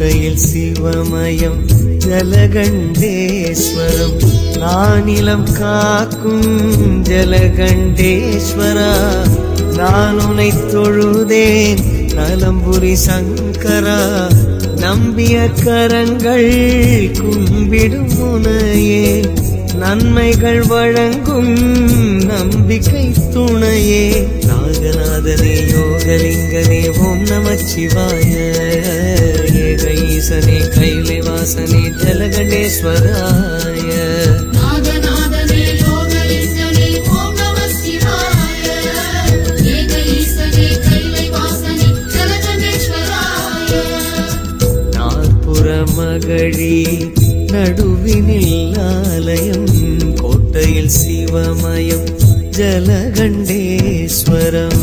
கோட்டையில் சிவமயம் ஜலகண்டேஸ்வரம் நானிலம் காக்கும் ஜலகண்டேஸ்வரா நான் உனை தொழுதேன் நலம்புரி சங்கரா நம்பிய கரங்கள் கும்பிடும் உனையே நன்மைகள் வழங்கும் நம்பிக்கை துணையே நாகநாதனே யோகலிங்கனே ஓம் நமச்சிவாய ஏக ஈசனே கைலைவாசனே ஜலகண்டேஸ்வராய நாதநாதனே யோகலிங்கனே ஓம் நமः சிவாய ஏக ஈசனே கைலைவாசனே ஜலகண்டேஸ்வராய நாற்புற மகளி நடுவினில் ஆலயம் கோட்டையில் சிவமயம் ஜலகண்டேஸ்வரம்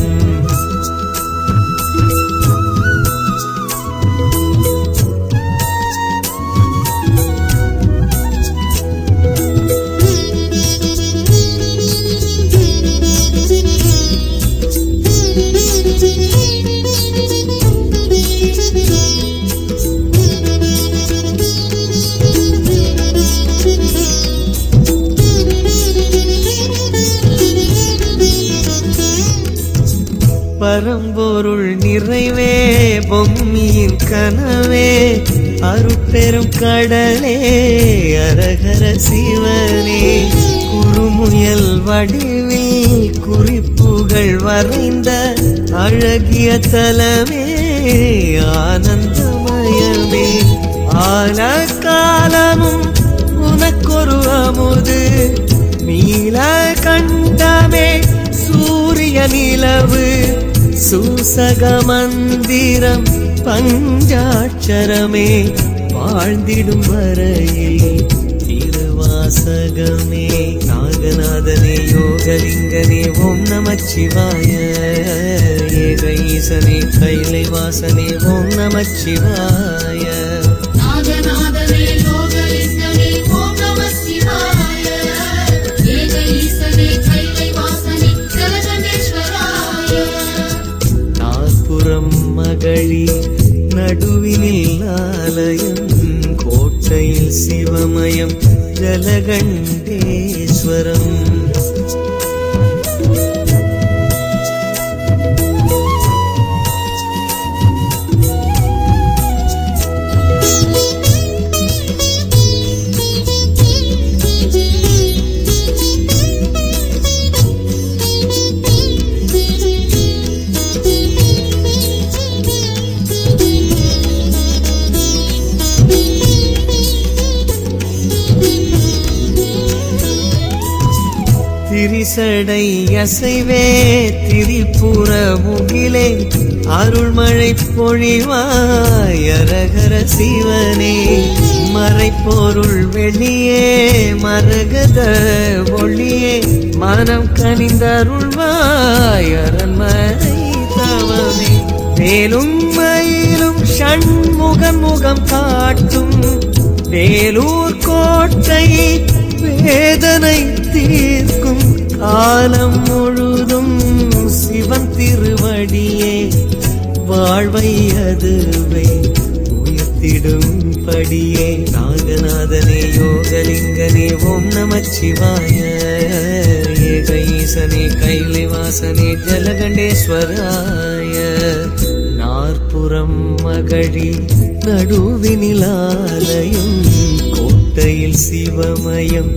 பரம்பொருள் நிறைவே பொம்மியின் கனவே அருட்பெரும் கடலே அரகர சிவனே குறுமுயல் வடிவில் குறிப்புகள் வரைந்த அழகிய தலமே ஆனந்தமயமே ஆன காலமும் உனக்கொரு அமுது நீல கண்டமே சூரிய நிலவு சூசக மந்திரம் பஞ்சாட்சரமே வாழ்ந்திடும் வரையில் திருவாசகமே நாகநாதனே யோகலிங்கனே ஓம் நமச்சிவாய ஏக ஈசனே கைலைவாசனே ஓம் நமச்சிவாய நாதநாதனே யோகலிங்கனே ஓம் நமः சிவாய ஏக ஈசனே கைலைவாசனே ஜலகண்டேஸ்வராய நாற்புறம் மகளி நடுவினில் ஆலயம் கோட்டையில் சிவமயம் ஜலகண்டேஸ்வரம் திரிசடை அசைவே திரிபுர முகிலே அருள்மழை பொழிவாய் அரகர சிவனே மறைப்பொருள் வெளியே மரகத ஒளியே மனம் கனிந்தருள்வாய் அரண்மனை தவமே மேலும் மயிலும் ஷண்முகம் முகம் காட்டும் வேலூர் கோட்டை வேதனை தீர்க்கும் காலம் முழுதும் சிவன் திருவடியே வாழ்வை அதுவை உயர்த்திடும் படியே நாகநாதனே யோகலிங்கனே ஓம் நமச்சிவாய ஏக ஈசனே கைலைவாசனே ஜலகண்டேஸ்வராய நாற்புறம் மகளி நடுவினிலாலயம் கோட்டையில் சிவமயம்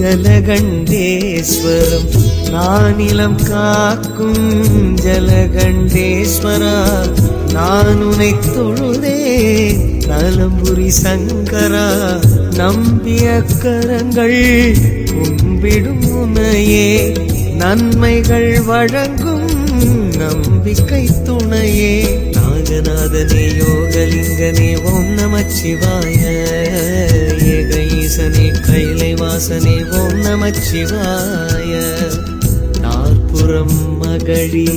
ஜலகண்டேஸ்வரம் நானிலம் காக்கும் ஜலகண்டேஸ்வரா நான் உனை தொழுதே நலம்புரி சங்கரா நம்பிய கரங்கள் கும்பிடும் உனையே நன்மைகள் வழங்கும் நம்பிக்கை துணையே நாகநாதனே யோகலிங்கனே ஓம் நமச்சிவாய ஏக ஈசனே கைலைவாசனே ஓம் நமச்சிவாய நாற்புறம் மகளி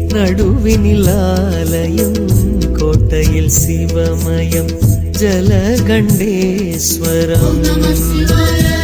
நடுவினிலாலயம் கோட்டையில் சிவமயம் ஜலகண்டேஸ்வரம் நமः சிவாய